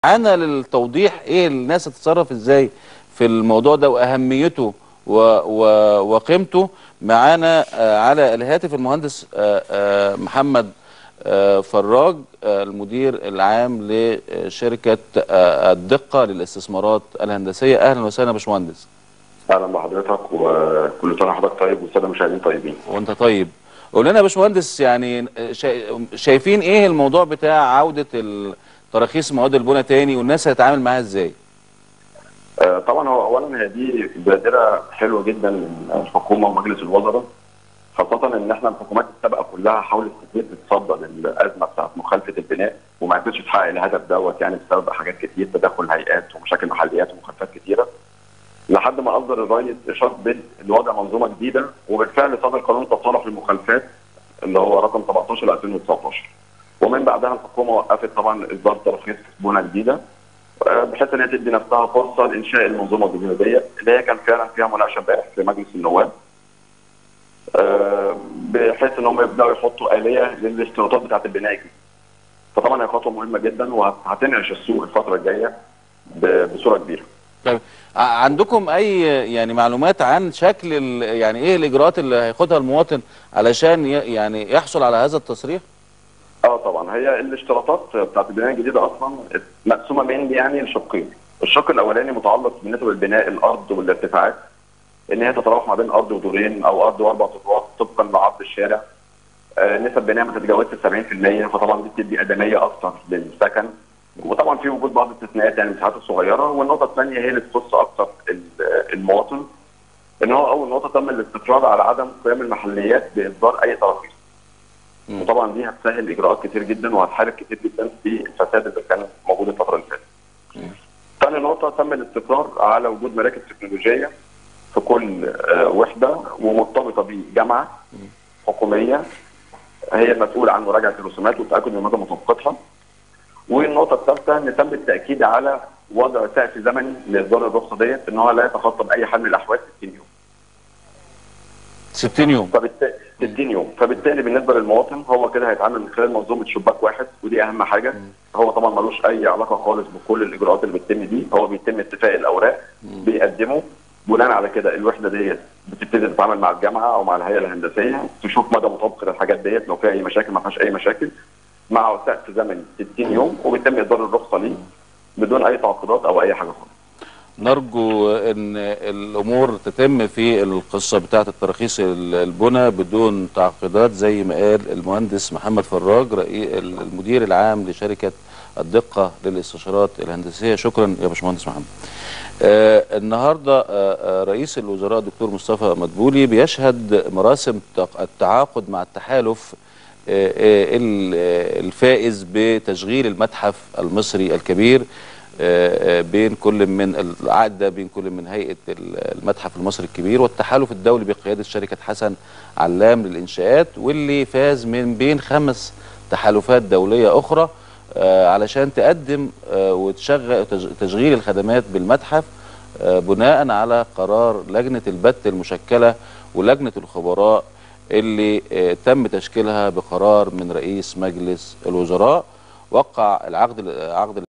انا للتوضيح ايه الناس تتصرف ازاي في الموضوع ده واهميته و و وقيمته معانا آه، على الهاتف المهندس آه، آه، محمد آه، فراج آه، المدير العام لشركه آه، الدقه للاستثمارات الهندسيه اهلا وسهلا يا باشمهندس اهلا بحضرتك وكل سنه وحضرتك طيب والساده المشاهدين طيبين وانت طيب قول لنا يا باشمهندس يعني شا- شايفين ايه الموضوع بتاع عوده تراخيص مواد البناء تاني والناس هتتعامل معاها ازاي؟ آه، طبعا هو اولا هي دي بادره حلوه جدا من الحكومه ومجلس الوزراء خاصه ان احنا الحكومات السابقه كلها حاولت كتير تتصدى للازمه بتاعت مخالفه البناء وما عرفتش تحقق الهدف دوت يعني بسبب حاجات كتير تدخل هيئات ومشاكل محليات ومخالفات كتيره لحد ما اصدر الرئيس اشاره بدء لوضع منظومه جديده وبالفعل صدر قانون تصالح المخالفات اللي هو رقم 17 2019 ومن بعدها الحكومه وقفت طبعا اصدار ترخيص بنى جديده آه، بحيث ان هي تدي نفسها فرصه لانشاء المنظومه الجديده ديت اللي هي كان فعلا فيها مناقشه امبارح في مجلس النواب آه، بحيث ان هم يبداوا يحطوا اليه للاشتراطات بتاعه البناء الجديد. فطبعا هي خطوه مهمه جدا وهتنعش السوق الفتره الجايه ب- بصوره كبيره. طيب ع- عندكم اي يعني معلومات عن شكل ال- يعني ايه الاجراءات اللي هياخدها المواطن علشان ي- يعني يحصل على هذا التصريح؟ اه طبعا هي الاشتراطات بتاعت البنايه الجديده اصلا مقسومه بين يعني لشقين. الشق الاولاني متعلق بالنسبه للبناء الارض والارتفاعات ان هي تتراوح ما بين ارض ودورين او ارض واربع ادوار طبقا لعرض الشارع. آه نسب بناء ما تتجاوزش 70% فطبعا دي بتدي ادميه اكثر للسكن وطبعا في وجود بعض الاستثناءات يعني المساحات الصغيره والنقطه الثانيه هي اللي تخص اكثر ال- المواطن ان هو اول نقطه تم الاستقرار على عدم قيام المحليات باصدار اي تراخيص. مم. وطبعا دي هتسهل اجراءات كتير جدا وهتحارب كتير جدا في الفساد اللي كان موجود الفتره اللي فاتت. ثاني نقطه تم الاستقرار على وجود مراكز تكنولوجيه في كل آه، وحده ومرتبطه بجامعه حكوميه هي المسؤوله عن مراجعه الرسومات والتاكد من مدى مطابقتها. والنقطه الثالثه ان تم التاكيد على وضع سقف زمني لاصدار الرخصه ديت ان هو لا يتخطى باي حال من الاحوال 60 يوم. 60 يوم فبالتالي 60 يوم فبالتالي بالنسبه للمواطن هو كده هيتعامل من خلال منظومه شباك واحد ودي اهم حاجه هو طبعا ملوش اي علاقه خالص بكل الاجراءات اللي بتتم دي هو بيتم اتفاق الاوراق بيقدمه بناء على كده الوحده ديت بتبتدي تتعامل مع الجامعه او مع الهيئه الهندسيه تشوف مدى مطابقه الحاجات ديت لو فيها اي مشاكل ما فيهاش اي مشاكل مع سقف زمني 60 يوم وبيتم اصدار الرخصه ليه بدون اي تعقيدات او اي حاجه خالص نرجو ان الامور تتم في القصه بتاعه التراخيص ال- البنى بدون تعقيدات زي ما قال المهندس محمد فراج رئي- المدير العام لشركه الدقه للاستشارات الهندسيه شكرا يا باشمهندس محمد. آه النهارده آه آه رئيس الوزراء دكتور مصطفى مدبولي بيشهد مراسم تق- التعاقد مع التحالف آه، آه، ال- آه، الفائز بتشغيل المتحف المصري الكبير آه، آه، بين كل من العقد ده بين كل من هيئه ال- المتحف المصري الكبير والتحالف الدولي بقياده شركه حسن علام للانشاءات واللي فاز من بين خمس تحالفات دوليه اخرى آه، علشان تقدم آه، وتشغل تج- تشغيل الخدمات بالمتحف آه، بناء على قرار لجنه البت المشكله ولجنه الخبراء اللي آه، تم تشكيلها بقرار من رئيس مجلس الوزراء وقع العقد عقد